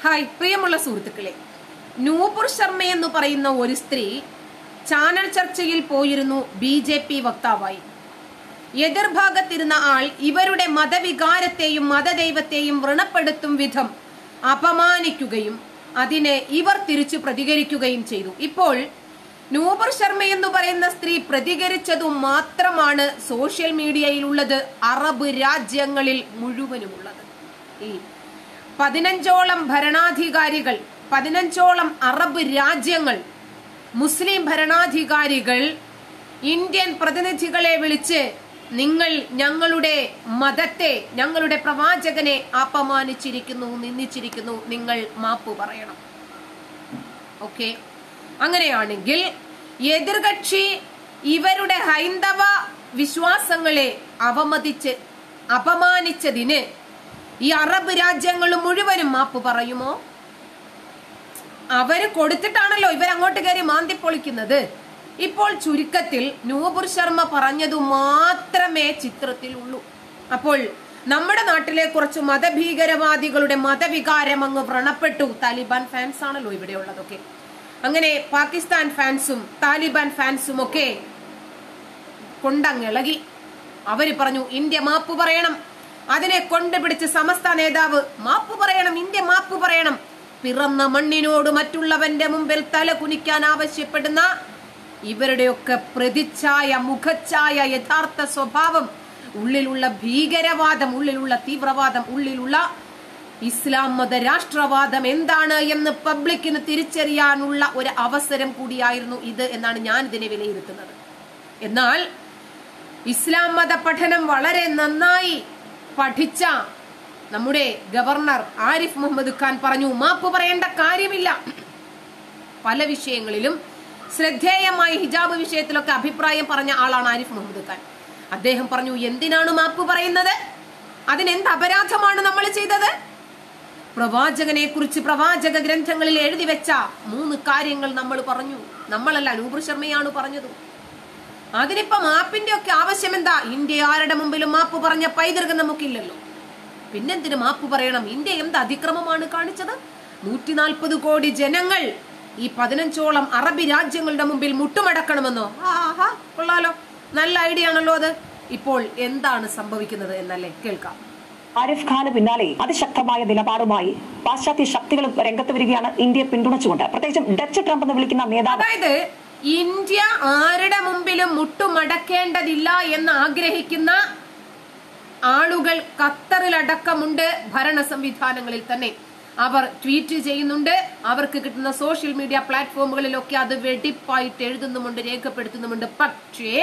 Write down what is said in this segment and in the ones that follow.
Hi പ്രിയമുള്ള സുഹൃത്തുക്കളെ നൂപുർ ശർമ്മ എന്ന് പറയുന്ന ഒരു സ്ത്രീ ചാനൽ ചർച്ചയിൽ പോയിരുന്നു ബി ജെ പി വക്താവായി എതിർഭാഗത്തിരുന്ന ആൾ ഇവരുടെ മതവികാരത്തെയും മതദൈവത്തെയും വ്രണപ്പെടുത്തും വിധം അപമാനിക്കുകയും അതിനെ ഇവർ തിരിച്ചു പ്രതികരിക്കുകയും ചെയ്തു ഇപ്പോൾ നൂപർ ശർമ്മ എന്ന് പറയുന്ന സ്ത്രീ പ്രതികരിച്ചതു മാത്രമാണ് സോഷ്യൽ മീഡിയയിലുള്ളത് അറബ് രാജ്യങ്ങളിൽ മുഴുവനുമുള്ളത് ഈ പതിനഞ്ചോളം ഭരണാധികാരികൾ പതിനഞ്ചോളം അറബ് രാജ്യങ്ങൾ മുസ്ലിം ഭരണാധികാരികൾ ഇന്ത്യൻ പ്രതിനിധികളെ വിളിച്ച് നിങ്ങൾ ഞങ്ങളുടെ മതത്തെ ഞങ്ങളുടെ പ്രവാചകനെ അപമാനിച്ചിരിക്കുന്നു നിന്ദിച്ചിരിക്കുന്നു നിങ്ങൾ മാപ്പ് പറയണം ഓക്കെ അങ്ങനെയാണെങ്കിൽ എതിർകക്ഷി ഇവരുടെ ഹൈന്ദവ വിശ്വാസങ്ങളെ അവമതിച്ച് അപമാനിച്ചതിന് ഈ അറബ് രാജ്യങ്ങൾ മുഴുവനും മാപ്പ് പറയുമോ അവര് കൊടുത്തിട്ടാണല്ലോ ഇവരങ്ങോട്ട് കയറി മാന്തി പൊളിക്കുന്നത് ഇപ്പോൾ ചുരുക്കത്തിൽ നൂപുർ ശർമ്മ പറഞ്ഞതു മാത്രമേ ചിത്രത്തിലുള്ളൂ അപ്പോൾ നമ്മുടെ നാട്ടിലെ കുറച്ച് മതഭീകരവാദികളുടെ മതവികാരം അങ്ങ് വ്രണപ്പെട്ടു താലിബാൻ ഫാൻസ് ആണല്ലോ ഇവിടെയുള്ളതൊക്കെ അങ്ങനെ പാകിസ്ഥാൻ ഫാൻസും താലിബാൻ ഫാൻസും ഒക്കെ കൊണ്ടങ്ങിളകി അവര് പറഞ്ഞു ഇന്ത്യ മാപ്പ് പറയണം അതിനെ കൊണ്ടുപിടിച്ച് സമസ്ത നേതാവ് മാപ്പ് പറയണം ഇന്ത്യ മാപ്പ് പറയണം പിറന്ന മണ്ണിനോട് മറ്റുള്ളവന്റെ മുമ്പിൽ തല കുനിക്കാൻ ആവശ്യപ്പെടുന്ന ഇവരുടെയൊക്കെ പ്രതിച്ഛായ മുഖച്ഛായ യഥാർത്ഥ സ്വഭാവം ഉള്ളിലുള്ള ഭീകരവാദം ഉള്ളിലുള്ള തീവ്രവാദം ഉള്ളിലുള്ള ഇസ്ലാം മത രാഷ്ട്രവാദം എന്താണ് എന്ന് പബ്ലിക്കിന് തിരിച്ചറിയാനുള്ള ഒരു അവസരം കൂടിയായിരുന്നു ഇത് എന്നാണ് ഞാൻ ഇതിനെ വിലയിരുത്തുന്നത് എന്നാൽ ഇസ്ലാം മത പഠനം വളരെ നന്നായി പഠിച്ച നമ്മുടെ ഗവർണർ ആരിഫ് മുഹമ്മദ് ഖാൻ പറഞ്ഞു മാപ്പ് പറയേണ്ട കാര്യമില്ല പല വിഷയങ്ങളിലും ശ്രദ്ധേയമായി ഹിജാബ് വിഷയത്തിലൊക്കെ അഭിപ്രായം പറഞ്ഞ ആളാണ് ആരിഫ് മുഹമ്മദ് ഖാൻ അദ്ദേഹം പറഞ്ഞു എന്തിനാണ് മാപ്പ് പറയുന്നത് അതിനെന്ത് അപരാധമാണ് നമ്മൾ ചെയ്തത് പ്രവാചകനെ കുറിച്ച് പ്രവാചക ഗ്രന്ഥങ്ങളിൽ എഴുതി വെച്ച മൂന്ന് കാര്യങ്ങൾ നമ്മൾ പറഞ്ഞു നമ്മളല്ല നൂപുർ ശർമ്മയാണ് പറഞ്ഞത് അതിനിപ്പോ മാപ്പിന്റെ ഒക്കെ ആവശ്യം എന്താ ഇന്ത്യ ആരുടെ മുമ്പിലും മാപ്പ് പറഞ്ഞ പൈതൃകം നമുക്കില്ലല്ലോ പിന്നെന്തിനു മാപ്പ് പറയണം ഇന്ത്യ എന്ത് അതിക്രമമാണ് കാണിച്ചത് നൂറ്റി നാൽപ്പത് കോടി ജനങ്ങൾ ഈ പതിനഞ്ചോളം അറബി രാജ്യങ്ങളുടെ മുമ്പിൽ മുട്ടുമടക്കണമെന്നോ ആഹാ കൊള്ളാലോ നല്ല ഐഡിയ ആണല്ലോ അത് ഇപ്പോൾ എന്താണ് സംഭവിക്കുന്നത് എന്നല്ലേ കേൾക്കാം ആരിഫ് ഖാന് പിന്നാലെ അതിശക്തമായ നിലപാടുമായി പാശ്ചാത്യ ശക്തികളും രംഗത്ത് വരികയാണ് ഇന്ത്യയെ പിന്തുണച്ചുകൊണ്ട് പ്രത്യേകിച്ചും ഡച്ച് ട്രംപ് എന്ന് വിളിക്കുന്ന നേതാവ് അതായത് ഇന്ത്യ ആരുടെ മുമ്പിലും മുട്ടുമടക്കേണ്ടതില്ല എന്ന് ആഗ്രഹിക്കുന്ന ആളുകൾ ഖത്തറിലടക്കമുണ്ട് ഭരണ സംവിധാനങ്ങളിൽ തന്നെ അവർ ട്വീറ്റ് ചെയ്യുന്നുണ്ട് അവർക്ക് കിട്ടുന്ന സോഷ്യൽ മീഡിയ പ്ലാറ്റ്ഫോമുകളിലൊക്കെ അത് വെടിപ്പായിട്ട് എഴുതുന്നുമുണ്ട് രേഖപ്പെടുത്തുന്നുമുണ്ട് പക്ഷേ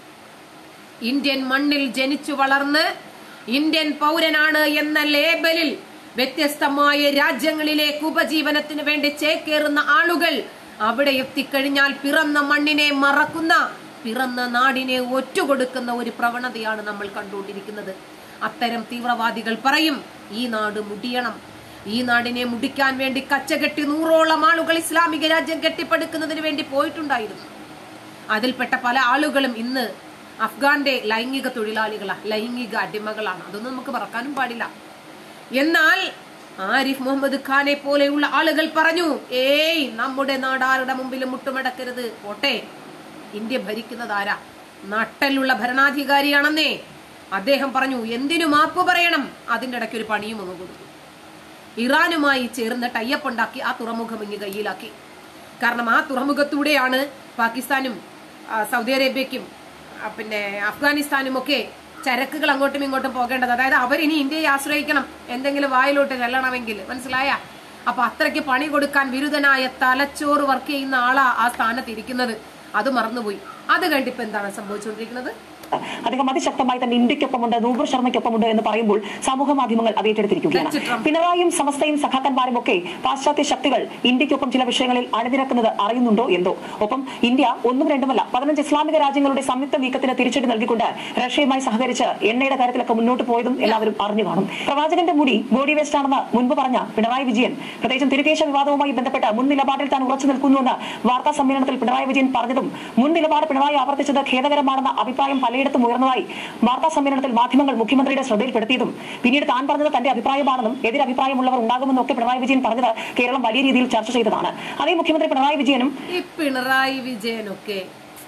ഇന്ത്യൻ മണ്ണിൽ ജനിച്ചു വളർന്ന് ഇന്ത്യൻ പൗരനാണ് എന്ന ലേബലിൽ വ്യത്യസ്തമായ രാജ്യങ്ങളിലേക്ക് ഉപജീവനത്തിന് വേണ്ടി ചേക്കേറുന്ന ആളുകൾ അവിടെ എത്തിക്കഴിഞ്ഞാൽ പിറന്ന മണ്ണിനെ മറക്കുന്ന പിറന്ന നാടിനെ ഒറ്റുകൊടുക്കുന്ന ഒരു പ്രവണതയാണ് നമ്മൾ കണ്ടുകൊണ്ടിരിക്കുന്നത് അത്തരം തീവ്രവാദികൾ പറയും ഈ നാട് മുടിയണം ഈ നാടിനെ മുടിക്കാൻ വേണ്ടി കച്ചകെട്ടി നൂറോളം ആളുകൾ ഇസ്ലാമിക രാജ്യം കെട്ടിപ്പടുക്കുന്നതിന് വേണ്ടി പോയിട്ടുണ്ടായിരുന്നു അതിൽപ്പെട്ട പല ആളുകളും ഇന്ന് അഫ്ഗാന്റെ ലൈംഗിക തൊഴിലാളികളാ ലൈംഗിക അടിമകളാണ് അതൊന്നും നമുക്ക് മറക്കാനും പാടില്ല എന്നാൽ ആരിഫ് മുഹമ്മദ് ഖാനെ പോലെയുള്ള ആളുകൾ പറഞ്ഞു ഏയ് നമ്മുടെ നാടാരുടെ മുമ്പിൽ മുട്ടുമടക്കരുത് പോട്ടെ ഇന്ത്യ ഭരിക്കുന്നത് ആരാ നട്ടലുള്ള ഭരണാധികാരിയാണെന്നേ അദ്ദേഹം പറഞ്ഞു എന്തിനു മാപ്പ് പറയണം അതിന്റെ ഇടയ്ക്ക് ഒരു പണിയും അങ്ങ് കൊടുത്തു ഇറാനുമായി ചേർന്ന് ടൈപ്പ് ഉണ്ടാക്കി ആ തുറമുഖം ഇങ്ങ് കയ്യിലാക്കി കാരണം ആ തുറമുഖത്തൂടെയാണ് പാകിസ്ഥാനും ആ, സൗദി അറേബ്യക്കും ആ, പിന്നെ അഫ്ഗാനിസ്ഥാനും ഒക്കെ ചരക്കുകൾ അങ്ങോട്ടും ഇങ്ങോട്ടും പോകേണ്ടത് അതായത് അവരിനി ഇന്ത്യയെ ആശ്രയിക്കണം എന്തെങ്കിലും വായിലോട്ട് ചെല്ലണമെങ്കിൽ മനസ്സിലായ അപ്പൊ അത്രയ്ക്ക് പണി കൊടുക്കാൻ വിരുദ്ധനായ തലച്ചോറ് വർക്ക് ചെയ്യുന്ന ആളാ ആ സ്ഥാനത്ത് ഇരിക്കുന്നത് അത് മറന്നുപോയി അത് കഴിഞ്ഞിപ്പോ എന്താണ് സംഭവിച്ചുകൊണ്ടിരിക്കുന്നത് അദ്ദേഹം അതിശക്തമായി തന്നെ ഇന്ത്യക്കൊപ്പമുണ്ട് നൂപുർ ശർമ്മയ്ക്കൊപ്പമുണ്ട് എന്ന് പറയുമ്പോൾ സമൂഹ മാധ്യമങ്ങൾ അത് ഏറ്റെടുത്തിരിക്കുകയാണ് ഡച്ച് ട്രംപ്. പിണറായിയും സമസ്തയും സഖാക്കന്മാരും ഒക്കെ പാശ്ചാത്യ ശക്തികൾ ഇന്ത്യക്കൊപ്പം ചില വിഷയങ്ങളിൽ അണിനിരക്കുന്നത് അറിയുന്നുണ്ടോ എന്തോ ഒപ്പം ഇന്ത്യ ഒന്നും രണ്ടുമല്ല പതിനഞ്ച് ഇസ്ലാമിക രാജ്യങ്ങളുടെ സംയുക്ത നീക്കത്തിന് തിരിച്ചടി നൽകിക്കൊണ്ട് റഷ്യയുമായി സഹകരിച്ച് എണ്ണയുടെ കാര്യത്തിലൊക്കെ മുന്നോട്ട് പോയതും എല്ലാവരും അറിഞ്ഞു കാണും പ്രവാചകന്റെ മുടി ബോഡി വേസ്റ്റ് ആണെന്ന് മുൻപ് പറഞ്ഞ പിണറായി വിജയൻ പ്രത്യേകിച്ചും തിരുകേശ വിവാദവുമായി ബന്ധപ്പെട്ട് മുൻ നിലപാടിൽ താൻ ഉറച്ചു നിൽക്കുന്നുവെന്ന് വാർത്താ സമ്മേളനത്തിൽ പിണറായി വിജയൻ പറഞ്ഞതും മുൻ നിലപാട് പിണറായി ആവർത്തിച്ചത് ഖേദകരമാണെന്ന അഭിപ്രായം പലരും പലയിടത്തും ഉയർന്നതായി വാർത്താ സമ്മേളനത്തിൽ മാധ്യമങ്ങൾ മുഖ്യമന്ത്രിയുടെ ശ്രദ്ധയിൽപ്പെടുത്തിയതും പിന്നീട് താൻ പറഞ്ഞത് തന്റെ അഭിപ്രായമാണെന്നും എതിരഭിപ്രായമുള്ളവർ ഉണ്ടാകുമെന്നും ഒക്കെ പിണറായി വിജയൻ പറഞ്ഞത് കേരളം വലിയ രീതിയിൽ ചർച്ച ചെയ്തതാണ് അതേ മുഖ്യമന്ത്രി പിണറായി വിജയനും ഈ പിണറായി വിജയനൊക്കെ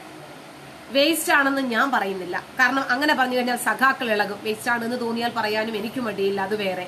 വേസ്റ്റ് ആണെന്ന് ഞാൻ പറയുന്നില്ല കാരണം അങ്ങനെ പറഞ്ഞു കഴിഞ്ഞാൽ സഖാക്കൾ ഇളകും വേസ്റ്റ് ആണെന്ന് തോന്നിയാൽ പറയാനും എനിക്ക് മടിയില്ല അത് വേറെ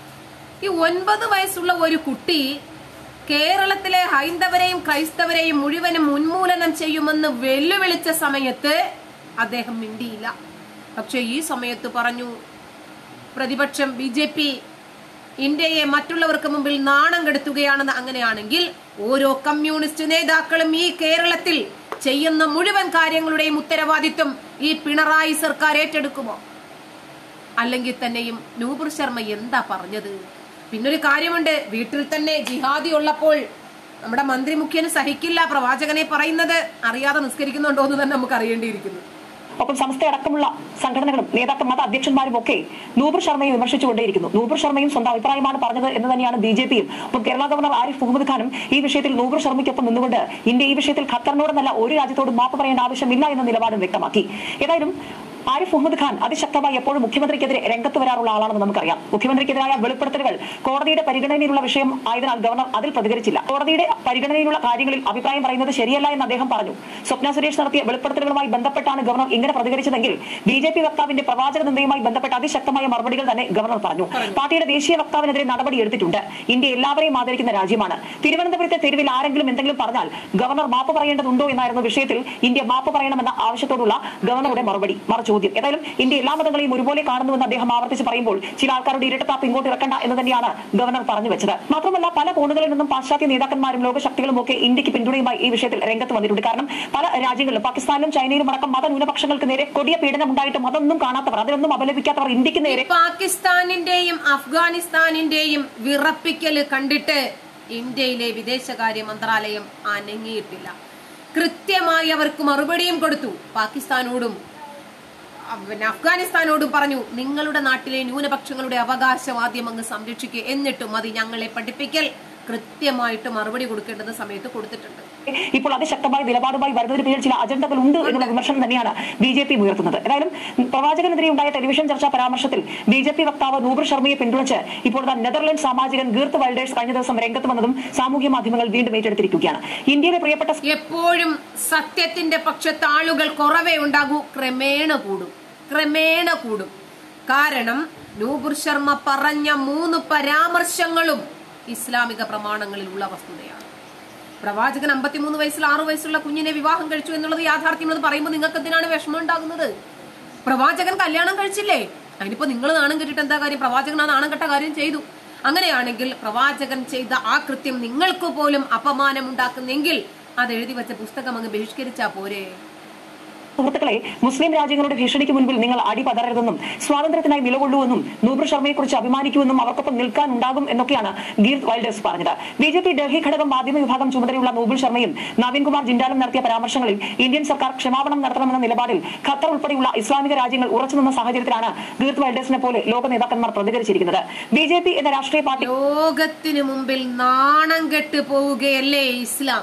ഈ ഒൻപത് വയസ്സുള്ള ഒരു കുട്ടി കേരളത്തിലെ ഹൈന്ദവരെയും ക്രൈസ്തവരെയും മുഴുവനും ഉന്മൂലനം ചെയ്യുമെന്ന് വെല്ലുവിളിച്ച സമയത്ത് അദ്ദേഹം മിണ്ടിയില്ല പക്ഷെ ഈ സമയത്ത് പറഞ്ഞു പ്രതിപക്ഷം ബി ജെ പി ഇന്ത്യയെ മറ്റുള്ളവർക്ക് മുമ്പിൽ നാണം കെടുത്തുകയാണെന്ന് അങ്ങനെയാണെങ്കിൽ ഓരോ കമ്മ്യൂണിസ്റ്റ് നേതാക്കളും ഈ കേരളത്തിൽ ചെയ്യുന്ന മുഴുവൻ കാര്യങ്ങളുടെയും ഉത്തരവാദിത്വം ഈ പിണറായി സർക്കാർ ഏറ്റെടുക്കുമോ അല്ലെങ്കിൽ തന്നെയും നൂപുർ ശർമ്മ എന്താ പറഞ്ഞത് പിന്നൊരു കാര്യമുണ്ട് വീട്ടിൽ തന്നെ ജിഹാദി ഉള്ളപ്പോൾ നമ്മുടെ മന്ത്രി മുഖ്യന് സഹിക്കില്ല പ്രവാചകനെ പറയുന്നത് അറിയാതെ നിസ്കരിക്കുന്നുണ്ടോ എന്ന് തന്നെ നമുക്ക് അറിയേണ്ടിയിരിക്കുന്നു ഒപ്പം സംസ്ഥ അടക്കമുള്ള സംഘടനകളും നേതാക്കൾ മത അധ്യക്ഷന്മാരും ഒക്കെ നൂപുർ ശർമ്മയെ വിമർശിച്ചുകൊണ്ടേയിരിക്കുന്നു നൂപുർ ശർമ്മയും സ്വന്തം അഭിപ്രായമാണ് പറഞ്ഞത് എന്ന് തന്നെയാണ് ബി ജെ പിയും ഒപ്പം കേരള ഗവർണർ ആരിഫ് മുഹമ്മദ് ഖാനും ഈ വിഷയത്തിൽ നൂപുർ ശർമ്മയ്ക്കൊപ്പം നിന്നുകൊണ്ട് ഇന്ത്യ ഈ വിഷയത്തിൽ ഖത്തറിനോടെന്നല്ല ഒരു രാജ്യത്തോടും മാപ്പ് പറയേണ്ട ആവശ്യമില്ല എന്ന നിലപാടും വ്യക്തമാക്കി ഏതായാലും ആരിഫ് മുഹമ്മദ് ഖാൻ അതിശക്തമായി എപ്പോഴും മുഖ്യമന്ത്രിക്കെതിരെ രംഗത്ത് വരാറുള്ള ആളാണെന്ന് നമുക്കറിയാം മുഖ്യമന്ത്രിക്കെതിരായ വെളിപ്പെടുത്തലുകൾ കോടതിയുടെ പരിഗണനയിലുള്ള വിഷയം ആയതിനാൽ ഗവർണർ അതിൽ പ്രതികരിച്ചില്ല കോടതിയുടെ പരിഗണനയിലുള്ള കാര്യങ്ങളിൽ അഭിപ്രായം പറയുന്നത് ശരിയല്ല എന്ന് അദ്ദേഹം പറഞ്ഞു സ്വപ്ന സുരേഷ് നടത്തിയ വെളിപ്പെടുത്തലുകളുമായി ബന്ധപ്പെട്ടാണ് ഗവർണർ ഇങ്ങനെ പ്രതികരിച്ചതെങ്കിൽ ബി ജെ പി വക്താവിന്റെ പ്രവാചക നിന്ദയുമായി ബന്ധപ്പെട്ട അതിശക്തമായ മറുപടികൾ തന്നെ ഗവർണർ പറഞ്ഞു പാർട്ടിയുടെ ദേശീയ വക്താവിനെതിരെ നടപടി എടുത്തിട്ടുണ്ട് ഇന്ത്യ എല്ലാവരെയും ആദരിക്കുന്ന രാജ്യമാണ് തിരുവനന്തപുരത്തെ തെരുവിൽ ആരെങ്കിലും എന്തെങ്കിലും പറഞ്ഞാൽ ഗവർണർ മാപ്പ് പറയേണ്ടതുണ്ടോ എന്നായിരുന്നു വിഷയത്തിൽ ഇന്ത്യ മാപ്പ് പറയണമെന്ന ആവശ്യത്തോടുള്ള ഗവർണറുടെ മറുപടി മറു ചോദ്യം ഏതായാലും ഇന്ത്യ എല്ലാ മതങ്ങളെയും ഒരുപോലെ കാണുന്നുവെന്ന് അദ്ദേഹം ആവർത്തിച്ച് പറയുമ്പോൾ ചില ആൾക്കാരുടെ ഇരട്ടത്താപ്പ് ഇങ്ങോട്ട് ഇറക്കണ്ട എന്ന് തന്നെയാണ് ഗവർണർ പറഞ്ഞു വെച്ചത് മാത്രമല്ല പല കോണുകളിൽ നിന്നും പാശ്ചാത്യ നേതാക്കന്മാരും ലോകശക്തികളും ഒക്കെ ഇന്ത്യക്ക് പിന്തുണയുമായി ഈ വിഷയത്തിൽ രംഗത്ത് വന്നിട്ടുണ്ട് കാരണം പല രാജ്യങ്ങളിലും പാകിസ്ഥാനിലും ചൈനയിലും അടക്കം മതന്യൂനപക്ഷങ്ങൾക്ക് നേരെ കൊടിയ പീഡനം ഉണ്ടായിട്ടും അതൊന്നും കാണാത്തവർ അതിലൊന്നും അപലപിക്കാത്തവർ ഇന്ത്യക്ക് നേരെ പാകിസ്ഥാനിന്റെയും അഫ്ഗാനിസ്ഥാനിന്റെയും വിറപ്പിക്കല് കണ്ടിട്ട് ഇന്ത്യയിലെ വിദേശകാര്യ മന്ത്രാലയം അനങ്ങിയിട്ടില്ല കൃത്യമായി അവർക്ക് മറുപടിയും കൊടുത്തു പാകിസ്ഥാനോടും അഹ് പിന്നെ അഫ്ഗാനിസ്ഥാനോടും പറഞ്ഞു നിങ്ങളുടെ നാട്ടിലെ ന്യൂനപക്ഷങ്ങളുടെ അവകാശം ആദ്യം അങ്ങ് സംരക്ഷിക്കുക എന്നിട്ടും മതി ഞങ്ങളെ പഠിപ്പിക്കൽ കൃത്യമായിട്ട് മറുപടി കൊടുക്കേണ്ടുന്ന സമയത്ത് കൊടുത്തിട്ടുണ്ട് ഇപ്പോൾ അതിശക്തമായ നിലപാടുമായി വരുന്നതിന് പിന്നിൽ ചില അജണ്ടകൾ ഉണ്ട് എന്നുള്ള വിമർശനം തന്നെയാണ് ബി ജെ പി ഉയർത്തുന്നത് ഏതായാലും പ്രവാചകനെതിരെ ഉണ്ടായ ടെലിവിഷൻ ചർച്ചാ പരാമർശത്തിൽ ബി ജെ പി വക്താവ് നൂബർ ശർമ്മയെ പിന്തുണച്ച് ഇപ്പോൾ ദാ നെതർലൻഡ് സാമാജികൻ ഗീർത്ത് വൈൽഡേഴ്സ് കഴിഞ്ഞ ദിവസം രംഗത്ത് വന്നതും സാമൂഹ്യ മാധ്യമങ്ങൾ വീണ്ടും ഏറ്റെടുത്തിരിക്കുകയാണ് ഇന്ത്യയിലെ പ്രിയപ്പെട്ട എപ്പോഴും സത്യത്തിന്റെ പക്ഷത്ത് ആളുകൾ കുറവേ ഉണ്ടാകൂ ക്രമേണ കൂടും ക്രമേണ കൂടും കാരണം നൂപുർ ശർമ്മ പറഞ്ഞ മൂന്ന് പരാമർശങ്ങളും ഇസ്ലാമിക പ്രമാണങ്ങളിലുള്ള വസ്തുതയാണ് പ്രവാചകൻ അമ്പത്തിമൂന്ന് വയസ്സിൽ ആറു വയസ്സുള്ള കുഞ്ഞിനെ വിവാഹം കഴിച്ചു എന്നുള്ളത് യാഥാർത്ഥ്യം എന്ന് പറയുമ്പോൾ നിങ്ങൾക്ക് എന്തിനാണ് വിഷമം ഉണ്ടാകുന്നത് പ്രവാചകൻ കല്യാണം കഴിച്ചില്ലേ അതിനിപ്പോ നിങ്ങൾ നാണം കെട്ടിട്ട് എന്താ കാര്യം പ്രവാചകൻ ആ നാണം കെട്ട കാര്യം ചെയ്തു അങ്ങനെയാണെങ്കിൽ പ്രവാചകൻ ചെയ്ത ആ കൃത്യം നിങ്ങൾക്ക് പോലും അപമാനം ഉണ്ടാക്കുന്നെങ്കിൽ അത് എഴുതി വെച്ച പുസ്തകം അങ്ങ് ബഹിഷ്കരിച്ചാ പോരെ സുഹൃത്തുക്കളെ മുസ്ലിം രാജ്യങ്ങളുടെ ഭീഷണിക്ക് മുൻപിൽ നിങ്ങൾ അടിപതറരുതെന്നും സ്വാതന്ത്ര്യത്തിനായി നിലകൊള്ളുവെന്നും നൂബർ ശർമ്മയെക്കുറിച്ച് അഭിമാനിക്കുമെന്നും അവർക്കൊപ്പം നിൽക്കാനുണ്ടാകും എന്നൊക്കെയാണ് ഗീർ വൈൽഡേഴ്സ് പറഞ്ഞത് ബി ജെ പി ഡൽഹി ഘടകം മാധ്യമ വിഭാഗം ചുമതലയുള്ള നൂബിൾ ശർമ്മയും നവീൻകുമാർ ജിൻഡാലും നടത്തിയ പരാമർശങ്ങളിൽ ഇന്ത്യൻ സർക്കാർ ക്ഷമാപണം നടത്തണമെന്ന നിലപാടിൽ ഖത്തർ ഉൾപ്പെടെയുള്ള ഇസ്ലാമിക രാജ്യങ്ങൾ ഉറച്ചുനിന്ന സാഹചര്യത്തിലാണ് ഗീർത്ത് വൈൽഡേഴ്സിനെ പോലെ ലോക നേതാക്കന്മാർ പ്രതികരിച്ചിരിക്കുന്നത് ബി ജെ പി എന്ന രാഷ്ട്രീയ പാർട്ടി ലോകത്തിനു മുമ്പിൽ നാണം കെട്ട് പോവുകയല്ലേ ഇസ്ലാം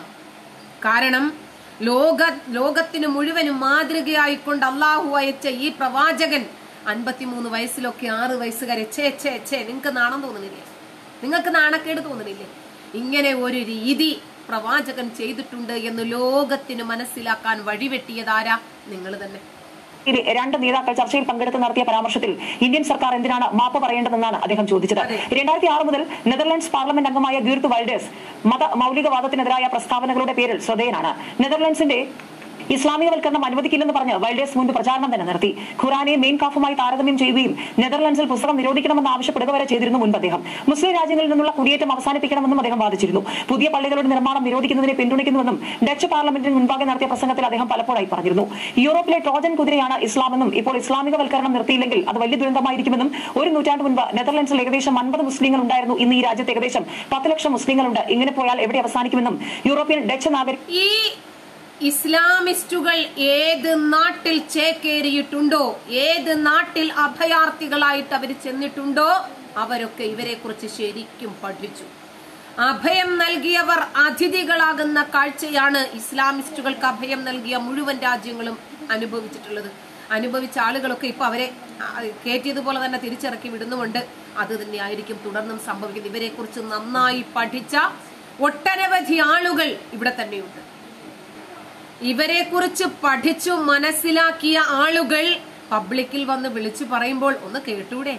കാരണം ലോക ലോകത്തിന് മുഴുവനും മാതൃകയായിക്കൊണ്ട് അള്ളാഹു അയച്ച ഈ പ്രവാചകൻ അൻപത്തിമൂന്ന് വയസ്സിലൊക്കെ ആറ് വയസ്സുകാരെ ഛേ ഛേ ഛേ നിങ്ങൾക്ക് നാണം തോന്നുന്നില്ലേ നിങ്ങൾക്ക് നാണക്കേട് തോന്നുന്നില്ലേ ഇങ്ങനെ ഒരു രീതി പ്രവാചകൻ ചെയ്തിട്ടുണ്ട് എന്ന് ലോകത്തിന് മനസ്സിലാക്കാൻ വഴിവെട്ടിയതാരാ നിങ്ങൾ തന്നെ ഇതിൽ രണ്ട് നേതാക്കൾ ചർച്ചയിൽ പങ്കെടുത്ത് നടത്തിയ പരാമർശത്തിൽ ഇന്ത്യൻ സർക്കാർ എന്തിനാണ് മാപ്പ് പറയേണ്ടതെന്നാണ് അദ്ദേഹം ചോദിച്ചത് രണ്ടായിരത്തി ആറ് മുതൽ നെതർലൻഡ്സ് പാർലമെന്റ് അംഗമായ ഗീർത്ത് വൈൽഡേഴ്സ് മത മൗലികവാദത്തിനെതിരായ പ്രസ്താവനകളുടെ പേരിൽ ശ്രദ്ധേയനാണ് നെതർലൻഡ്സിന്റെ ഇസ്ലാമികവൽക്കരണം അനുവദിക്കില്ലെന്ന് പറഞ്ഞ് വൈൽഡേഴ്സ് മുൻപ് പ്രചാരണം തന്നെ നടത്തി ഖുറാനെ മെയിൻ കാഫുമായി താരതമ്യം ചെയ്യുകയും നെതർലൻഡ്സിൽ പുസ്തകം നിരോധിക്കണമെന്ന് ആവശ്യപ്പെടുക വരെ ചെയ്തിരുന്നു മുൻപ് അദ്ദേഹം മുസ്ലിം രാജ്യങ്ങളിൽ നിന്നുള്ള കുടിയേറ്റം അവസാനിപ്പിക്കണമെന്നും അദ്ദേഹം വാദിച്ചിരുന്നു പുതിയ പള്ളികളുടെ നിർമ്മാണം നിരോധിക്കുന്നതിനെ പിന്തുണയ്ക്കുന്നുവെന്നും ഡച്ച് പാർലമെന്റിന് മുൻപാകെ നടത്തിയ പ്രസംഗത്തിൽ അദ്ദേഹം പലപ്പോഴായി പറഞ്ഞിരുന്നു യൂറോപ്പിലെ ട്രോജൻ കുതിരയാണ് ഇസ്ലാമെന്നും ഇപ്പോൾ ഇസ്ലാമികവൽക്കരണം നിർത്തിയില്ലെങ്കിൽ അത് വലിയ ദുരന്തമായിരിക്കുമെന്നും ഒരു നൂറ്റാണ്ട് മുൻപ് നെതർലൻഡ്സിൽ ഏകദേശം അൻപത് മുസ്ലിങ്ങൾ ഉണ്ടായിരുന്നു ഇന്ന് ഈ രാജ്യത്ത് ഏകദേശം പത്ത് ലക്ഷം മുസ്ലിങ്ങളുണ്ട് ഇങ്ങനെ പോയാൽ എവിടെ അവസാനിക്കുമെന്നും യൂറോപ്യൻ ഡച്ച് നാഗരിക ഈ ഇസ്ലാമിസ്റ്റുകൾ ഏത് നാട്ടിൽ ചേക്കേറിയിട്ടുണ്ടോ ഏത് നാട്ടിൽ അഭയാർത്ഥികളായിട്ട് അവർ ചെന്നിട്ടുണ്ടോ അവരൊക്കെ ഇവരെ കുറിച്ച് ശരിക്കും പഠിച്ചു അഭയം നൽകിയവർ അതിഥികളാകുന്ന കാഴ്ചയാണ് ഇസ്ലാമിസ്റ്റുകൾക്ക് അഭയം നൽകിയ മുഴുവൻ രാജ്യങ്ങളും അനുഭവിച്ചിട്ടുള്ളത് അനുഭവിച്ച ആളുകളൊക്കെ ഇപ്പൊ അവരെ ആ, കയറ്റിയതുപോലെ തന്നെ തിരിച്ചിറക്കി വിടുന്നുമുണ്ട് അത് തന്നെയായിരിക്കും തുടർന്നും സംഭവിക്കുന്നത് ഇവരെ കുറിച്ച് നന്നായി പഠിച്ച ഒട്ടനവധി ആളുകൾ ഇവിടെ തന്നെയുണ്ട് ഇവരെ കുറിച്ച് പഠിച്ചു മനസ്സിലാക്കിയ ആളുകൾ പബ്ലിക്കിൽ വന്ന് വിളിച്ചു പറയുമ്പോൾ ഒന്ന് കേട്ടൂടെ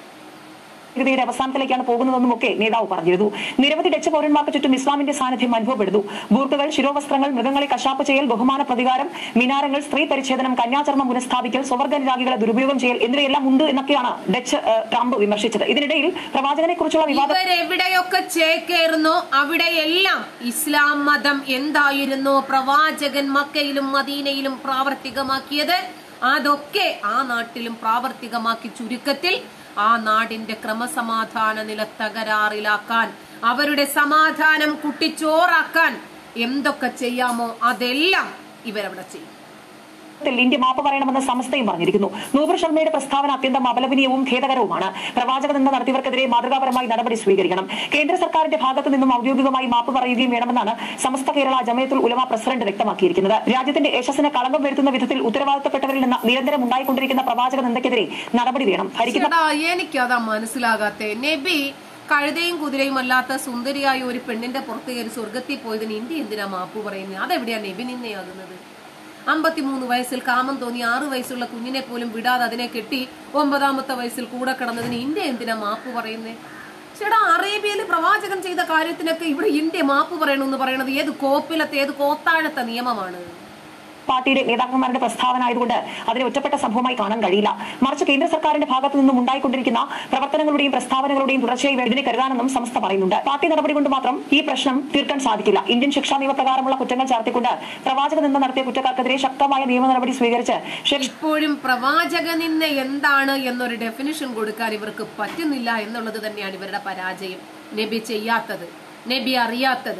ഭീകരതയുടെ അവസാനത്തിലേക്കാണ് പോകുന്നതെന്നും ഒക്കെ നേതാവ് പറഞ്ഞിരുന്നു നിരവധി ഡച്ച് പൗരന്മാർക്ക് ചുറ്റും ഇസ്ലാമിന്റെ സാന്നിധ്യം അനുഭവപ്പെടുന്നു ബൂർക്കുകൾ ശിരോവസ്ത്രങ്ങൾ മൃഗങ്ങളെ കശാപ്പ് ചെയ്യൽ ബഹുമാന പ്രതികാരം മിനാരങ്ങൾ സ്ത്രീ പരിച്ഛേദനം കന്യാചരണം പുനഃസ്ഥാപിക്കൽ സ്വർഗരാഗികളെ ദുരുപയോഗം ചെയ്യൽ എന്നിവയെല്ലാം ഉണ്ട് എന്നൊക്കെയാണ് ഡച്ച് ഏഹ്, ട്രംപ് വിമർശിച്ചത് ഇതിനിടയിൽ പ്രവാചകനെ കുറിച്ചുള്ള വിവാദം ഇവരെവിടെയൊക്കെ ചേക്കേറുന്നോ അവിടെയെല്ലാം ഇസ്ലാം മതം എന്തായിരുന്നോ പ്രവാചകൻ മക്കയിലും മദീനയിലും പ്രാവർത്തികമാക്കിയത് അതൊക്കെ ആ നാട്ടിലും പ്രാവർത്തികമാക്കി ചുരുക്കത്തിൽ ആ നാടിന്റെ ക്രമസമാധാന നില തകരാറിലാക്കാൻ അവരുടെ സമാധാനം കുട്ടിച്ചോറാക്കാൻ എന്തൊക്കെ ചെയ്യാമോ അതെല്ലാം ഇവരവിടെ ചെയ്യും ത്തിൽ ഇന്ത്യ മാപ്പ് പറയണമെന്ന് സമസ്തയും പറഞ്ഞിരിക്കുന്നു നൂപർ ശർമ്മയുടെ പ്രസ്താവന അത്യന്തം അപലപനീയവും ഖേദകരവുമാണ് പ്രവാചക നിന്ന് നടത്തിയവർക്കെതിരെ മാതൃകാപരമായി നടപടി സ്വീകരിക്കണം കേന്ദ്ര സർക്കാരിന്റെ ഭാഗത്തു നിന്നും ഔദ്യോഗികമായി മാപ്പ് പറയുകയും വേണമെന്നാണ് സമസ്ത കേരള ജമയത്തുൽ ഉലമ പ്രസിഡന്റ് വ്യക്തമാക്കിയിരിക്കുന്നത് രാജ്യത്തിന്റെ യശസ്സിന് കളങ്കം വരുത്തുന്ന വിധത്തിൽ ഉത്തരവാദിത്തപ്പെട്ടവരിൽ നിന്ന് നിരന്തരം ഉണ്ടായിക്കൊണ്ടിരിക്കുന്ന പ്രവാചക നിന്ദയ്ക്കെതിരെ നടപടി വേണം ഭരിക്കുന്ന ചേട്ടാ എനിക്കതാ മനസ്സിലാകാത്തെ നബി കഴുതയും കുതിരയും അല്ലാത്ത സുന്ദരിയായ ഒരു പെണ്ണിന്റെ പുറത്ത് കയറി സ്വർഗത്തിൽ പോയതിന് ഇന്ത്യ എന്തിനാ മാപ്പ് പറയുന്നത് അതെവിടെയാ നബി നിന്നയാകുന്നത് അമ്പത്തിമൂന്ന് വയസ്സിൽ കാമം തോന്നി ആറു വയസ്സുള്ള കുഞ്ഞിനെ പോലും വിടാതെ അതിനെ കെട്ടി ഒമ്പതാമത്തെ വയസ്സിൽ കൂടെ കിടന്നതിന് ഇന്ത്യ എന്തിനാ മാപ്പ് പറയുന്നേ ചേട്ടാ അറേബ്യയിൽ പ്രവാചകൻ ചെയ്ത കാര്യത്തിനൊക്കെ ഇവിടെ ഇന്ത്യ മാപ്പ് പറയണമെന്ന് പറയുന്നത് ഏത് കോപ്പിലത്തെ ഏത് കോത്താഴത്തെ നിയമമാണ് പാർട്ടിയുടെ നേതാക്കന്മാരുടെ പ്രസ്താവന ആയതുകൊണ്ട് അതിനെ ഒറ്റപ്പെട്ട സംഭവമായി കാണാൻ കഴിയില്ല മറിച്ച് കേന്ദ്ര സർക്കാരിന്റെ ഭാഗത്തു നിന്നും ഉണ്ടായിക്കൊണ്ടിരിക്കുന്ന പ്രവർത്തനങ്ങളുടെയും പ്രസ്താവനകളുടെയും തുടർച്ചയായി ഇതിനെ കരുതാനെന്നും സംസ്ഥ പറയുന്നുണ്ട് പാർട്ടി നടപടി കൊണ്ട് മാത്രം ഈ പ്രശ്നം തീർക്കാൻ സാധിക്കില്ല ഇന്ത്യൻ ശിക്ഷാ നിയമപ്രകാരമുള്ള കുറ്റങ്ങൾ ചാർത്തിക്കൊണ്ട് പ്രവാചക നിന്ന് നടത്തിയ കുറ്റക്കാർക്കെതിരെ ശക്തമായ നിയമ നടപടി സ്വീകരിച്ച് ശിക്ഷ ഇപ്പോഴും പ്രവാചക നിന്ന എന്താണ് എന്നൊരു ഡെഫിനിഷൻ കൊടുക്കാൻ ഇവർക്ക് പറ്റുന്നില്ല എന്നുള്ളത് തന്നെയാണ് ഇവരുടെ പരാജയം നബി ചെയ്യാത്തത് നബി അറിയാത്തത്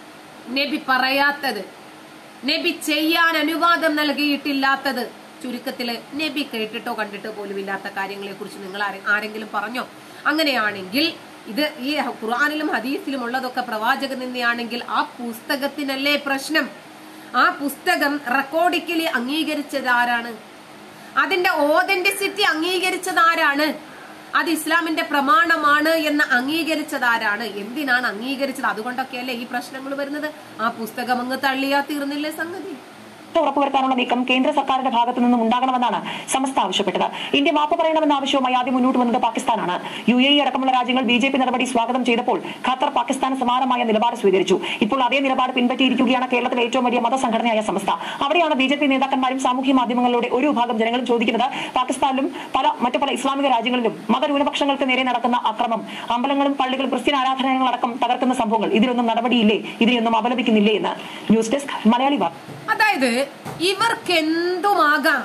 നബി പറയാത്തത് നബി ചെയ്യാൻ അനുവാദം നൽകിയിട്ടില്ലാത്തത് ചുരുക്കത്തില് നബി കേട്ടിട്ടോ കണ്ടിട്ടോ പോലും ഇല്ലാത്ത കാര്യങ്ങളെ കുറിച്ച് നിങ്ങൾ ആരെ- ആരെങ്കിലും പറഞ്ഞോ അങ്ങനെയാണെങ്കിൽ ഇത് ഈ ഖുർആാനിലും ഹദീസിലും ഉള്ളതൊക്കെ പ്രവാചകൻ നിന്നെയാണെങ്കിൽ ആ പുസ്തകത്തിനല്ലേ പ്രശ്നം ആ പുസ്തകം റെക്കോർഡിക്കലി അംഗീകരിച്ചത് ആരാണ് അതിന്റെ ഓതന്റിസിറ്റി അംഗീകരിച്ചത് ആരാണ് അത് ഇസ്ലാമിന്റെ പ്രമാണമാണ് എന്ന് അംഗീകരിച്ചത് ആരാണ് എന്തിനാണ് അംഗീകരിച്ചത് അതുകൊണ്ടൊക്കെയല്ലേ ഈ പ്രശ്നങ്ങൾ വരുന്നത് ആ പുസ്തകം അങ്ങ് തള്ളിയാ തീർന്നില്ലേ സംഗതി ഉറപ്പുവരുത്താനുള്ള നീക്കം കേന്ദ്ര സർക്കാരിന്റെ ഭാഗത്തു നിന്നും ഉണ്ടാകണമെന്നാണ് സമസ്ത ആവശ്യപ്പെട്ടത് ഇന്ത്യ മാപ്പ് പറയണമെന്ന ആവശ്യവുമായി ആദ്യം മുന്നോട്ട് വന്നത് പാകിസ്ഥാനാണ് യു എ ഇ അടക്കമുള്ള രാജ്യങ്ങൾ ബി ജെ പി നടപടി സ്വാഗതം ചെയ്തപ്പോൾ ഖത്തർ പാകിസ്ഥാന് സമാനമായ നിലപാട് സ്വീകരിച്ചു ഇപ്പോൾ അതേ നിലപാട് പിൻപറ്റിയിരിക്കുകയാണ് കേരളത്തിലെ ഏറ്റവും വലിയ മതസംഘടനയായ സമസ്ത അവിടെയാണ് ബി ജെ പി നേതാക്കന്മാരും സാമൂഹ്യ മാധ്യമങ്ങളിലൂടെ ഒരു വിഭാഗം ജനങ്ങളും ചോദിക്കുന്നത് പാകിസ്ഥാനിലും പല മറ്റു പല ഇസ്ലാമിക രാജ്യങ്ങളിലും മതന്യൂനപക്ഷങ്ങൾക്ക് നേരെ നടക്കുന്ന അക്രമം അമ്പലങ്ങളും പള്ളികളും ക്രിസ്ത്യൻ ആരാധനാലയങ്ങളടക്കം തകർക്കുന്ന സംഭവങ്ങൾ ഇതിലൊന്നും നടപടിയില്ലേ ഇതിനെയൊന്നും അപലപിക്കുന്നില്ലേ എന്ന് ന്യൂസ് ഡെസ്ക് മലയാളി വാർത്ത അതായത് ഇവർക്ക് എന്തുമാകാം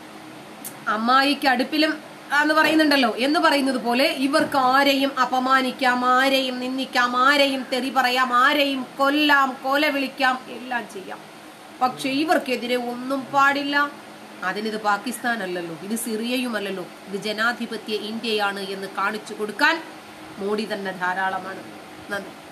അമ്മായിക്ക് അടുപ്പിലും എന്ന് പറയുന്നുണ്ടല്ലോ എന്ന് പറയുന്നത് പോലെ ഇവർക്ക് ആരെയും അപമാനിക്കാം ആരെയും നിന്ദിക്കാം ആരെയും തെറി പറയാം ആരെയും കൊല്ലാം കൊല വിളിക്കാം എല്ലാം ചെയ്യാം പക്ഷെ ഇവർക്കെതിരെ ഒന്നും പാടില്ല അതിനിത് പാകിസ്ഥാൻ അല്ലല്ലോ ഇത് സിറിയയുമല്ലല്ലോ ഇത് ജനാധിപത്യ ഇന്ത്യയാണ് എന്ന് കാണിച്ചു കൊടുക്കാൻ മോഡി തന്നെ ധാരാളമാണ് നന്ദി